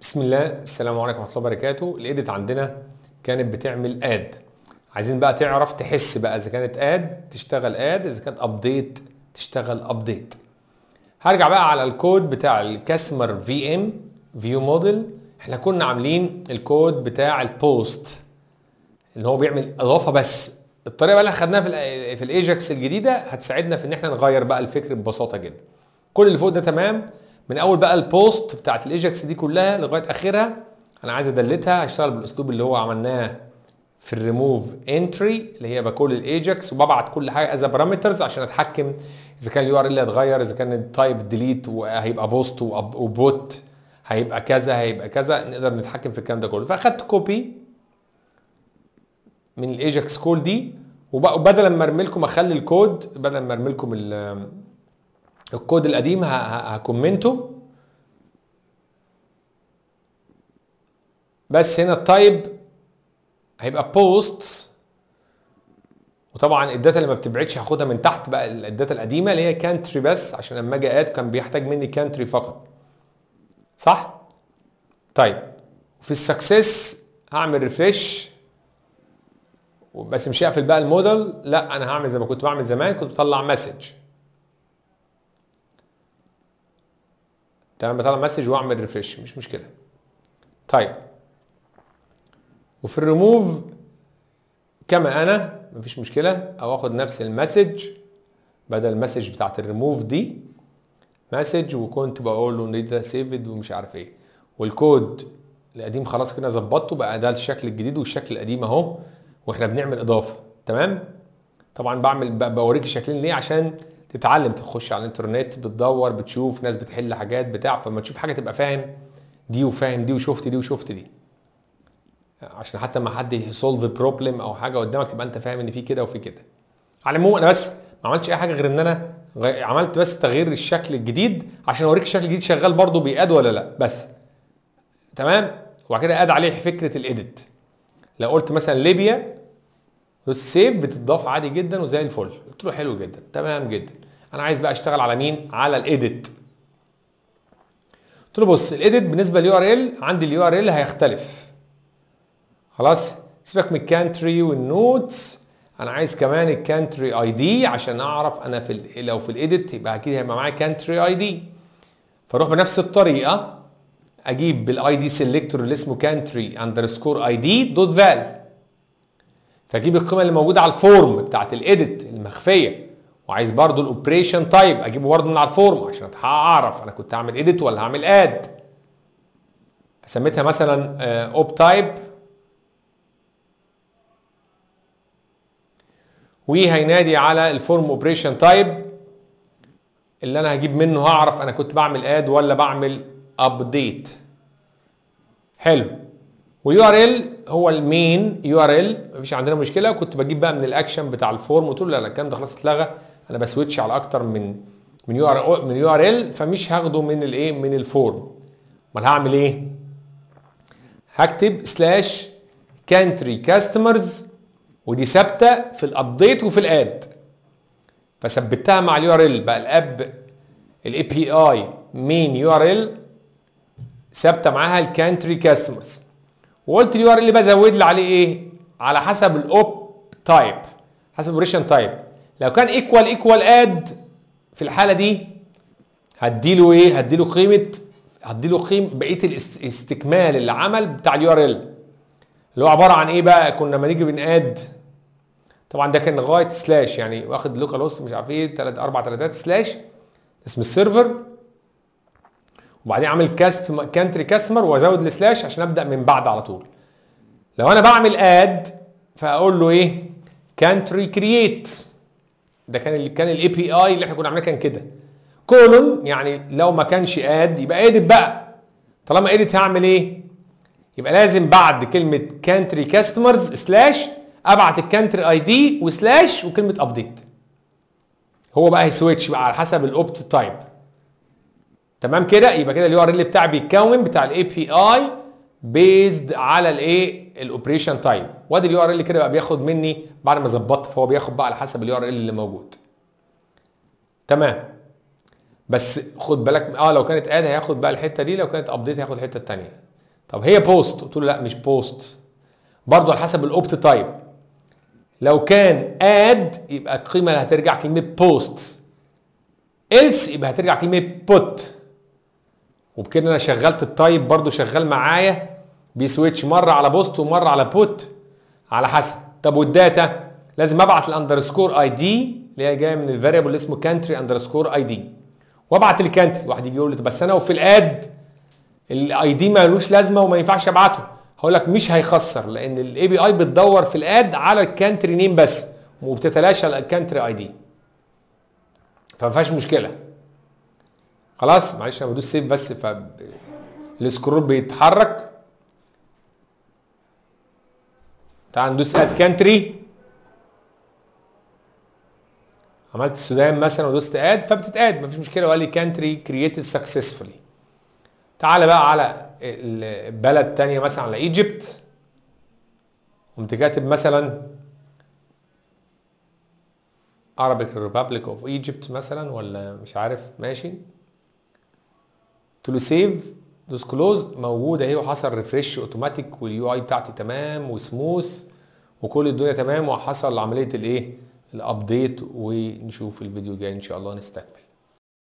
بسم الله السلام عليكم ورحمه الله وبركاته الايديت عندنا كانت بتعمل اد عايزين بقى تعرف تحس بقى اذا كانت اد تشتغل اد اذا كانت ابديت تشتغل ابديت هرجع بقى على الكود بتاع الكاستمر في ام فيو موديل احنا كنا عاملين الكود بتاع البوست اللي هو بيعمل اضافه بس الطريقه بقى اللي خدناها في ال في الايجاكس الجديده هتساعدنا في ان احنا نغير بقى الفكر ببساطه جدا كل اللي فوق ده تمام من اول بقى البوست بتاعت الايجاكس دي كلها لغايه اخرها انا عايز ادلتها هشتغل بالاسلوب اللي هو عملناه في الريموف انتري اللي هي بكل الايجاكس وببعت كل حاجه از بارامترز عشان اتحكم اذا كان اليو ار ال هيتغير اذا كان التايب ديليت وهيبقى بوست وبوت هيبقى كذا هيبقى كذا نقدر نتحكم في الكلام ده كله فاخدت كوبي من الايجاكس كول دي وبدل ما ارمي لكم اخلي الكود بدل ما ارمي لكم الكود القديم هكومنته بس هنا التايب هيبقى بوست وطبعا الداتا اللي ما بتبعدش هاخدها من تحت بقى الداتا القديمه اللي هي كانتري بس عشان لما اجي اد كان بيحتاج مني كانتري فقط صح طيب وفي السكسس هعمل ريفريش بس مش هقفل بقى الموديل لا انا هعمل زي ما كنت بعمل زمان كنت بطلع مسج تمام بطلع مسج واعمل ريفريش مش مشكله طيب وفي الريموف كما انا مفيش مشكله او اخد نفس المسج بدل المسج بتاعت الريموف دي مسج وكنت بقول له ان ده سيفد ومش عارف ايه والكود القديم خلاص كده ظبطته بقى ده الشكل الجديد والشكل القديم اهو واحنا بنعمل اضافه تمام طبعا بعمل بوريك الشكلين ليه عشان تتعلم تخش على الانترنت بتدور بتشوف ناس بتحل حاجات بتاع فلما تشوف حاجه تبقى فاهم دي وفاهم دي وشفت دي وشفت دي عشان حتى ما حد يسولف بروبلم او حاجه قدامك تبقى انت فاهم ان في كده وفي كده على العموم انا بس ما عملتش اي حاجه غير ان انا عملت بس تغيير الشكل الجديد عشان اوريك الشكل الجديد شغال برضه بياد ولا لا بس تمام وبعد كده اد عليه فكره الايديت لو قلت مثلا ليبيا دوس سيف بتضاف عادي جدا وزي الفل قلت له حلو جدا تمام جدا انا عايز بقى اشتغل على مين على الايديت قلت له بص الايديت بالنسبه لليو ار ال عندي اليو ار ال هيختلف خلاص سيبك من الكانتري والنوتس انا عايز كمان الكانتري اي دي عشان اعرف انا في لو في الايديت يبقى اكيد هيبقى معايا كانتري اي دي فاروح بنفس الطريقه اجيب بالاي دي سيلكتور اللي اسمه كانتري اندرسكور اي دي دوت فال فاجيب القيمه اللي موجوده على الفورم بتاعت الايديت المخفيه وعايز برضو الاوبريشن تايب اجيبه برضو من على الفورم عشان اعرف انا كنت هعمل ايديت ولا هعمل اد فسميتها مثلا اوب تايب وهينادي على الفورم اوبريشن تايب اللي انا هجيب منه هعرف انا كنت بعمل اد ولا بعمل ابديت حلو واليو ار ال هو المين يو ار ال مفيش عندنا مشكله كنت بجيب بقى من الاكشن بتاع الفورم قلت له لا الكلام ده خلاص اتلغى انا بسويتش على اكتر من من يو ار من يو ار ال فمش هاخده من الايه من الفورم امال هعمل ايه هكتب سلاش كانتري كاستمرز ودي ثابته في الابديت وفي الاد فثبتها مع اليو ار ال بقى الاب الاي بي اي مين يو ار ال ثابته معاها الكانتري كاستمرز وقلت اليو ار ال بزود لي عليه ايه على حسب الاوب تايب حسب الاوبريشن تايب لو كان ايكوال ايكوال اد في الحاله دي هديله ايه هديله قيمه هديله قيمه بقيه الاستكمال العمل بتاع اليو ار ال اللي هو عباره عن ايه بقى كنا لما نيجي بناد طبعا ده كان لغايه سلاش يعني واخد لوكال هوست مش عارف ايه ثلاث اربع ثلاثات سلاش اسم السيرفر وبعدين اعمل كاست كانتري كاستمر وازود السلاش عشان ابدا من بعد على طول لو انا بعمل اد فاقول له ايه كانتري كرييت ده كان ال كان الاي بي اي اللي احنا كنا عاملينه كان كده كولون يعني لو ما كانش اد يبقى اديت بقى طالما اديت هعمل ايه يبقى لازم بعد كلمه كانتري كاستمرز سلاش ابعت الكانتري اي دي وسلاش وكلمه ابديت هو بقى هيسويتش بقى على حسب الاوبت تايب تمام كده يبقى كده اليو ار ال بتاعي بيتكون بتاع الاي بي اي بيزد على الايه الاوبريشن تايب وادي اليو ار ال كده بقى بياخد مني بعد ما ظبطت فهو بياخد بقى على حسب اليو ار ال اللي موجود تمام بس خد بالك اه لو كانت اد هياخد بقى الحته دي لو كانت ابديت هياخد الحته الثانيه طب هي بوست قلت له لا مش بوست برضه على حسب الاوبت تايب لو كان اد يبقى القيمه اللي هترجع كلمه بوست else يبقى هترجع كلمه put وبكده انا شغلت التايب برضو شغال معايا بيسويتش مره على بوست ومره على بوت على حسب طب والداتا لازم ابعت الاندرسكور اي دي اللي هي جايه من الفاريبل اللي اسمه كانتري اندرسكور اي دي وابعت الكانتري واحد يجي يقول لي طب بس انا وفي الاد الاي دي مالوش لازمه وما ينفعش ابعته هقول لك مش هيخسر لان الاي بي اي بتدور في الاد على الكانتري نيم بس وبتتلاشى الكانتري اي دي فما فيهاش مشكله خلاص معلش انا بدوس سيف بس ف السكرول بيتحرك تعال ندوس اد كانتري عملت السودان مثلا ودوست اد فبتتاد مفيش مشكله وقال لي كانتري كرييتد سكسسفولي تعال بقى على بلد تانية مثلا على ايجيبت قمت كاتب مثلا Arabic Republic of Egypt مثلا ولا مش عارف ماشي قلت له سيف دوس كلوز موجود اهي وحصل ريفرش اوتوماتيك واليو اي بتاعتي تمام وسموث وكل الدنيا تمام وحصل عمليه الايه الابديت ونشوف الفيديو الجاي ان شاء الله نستكمل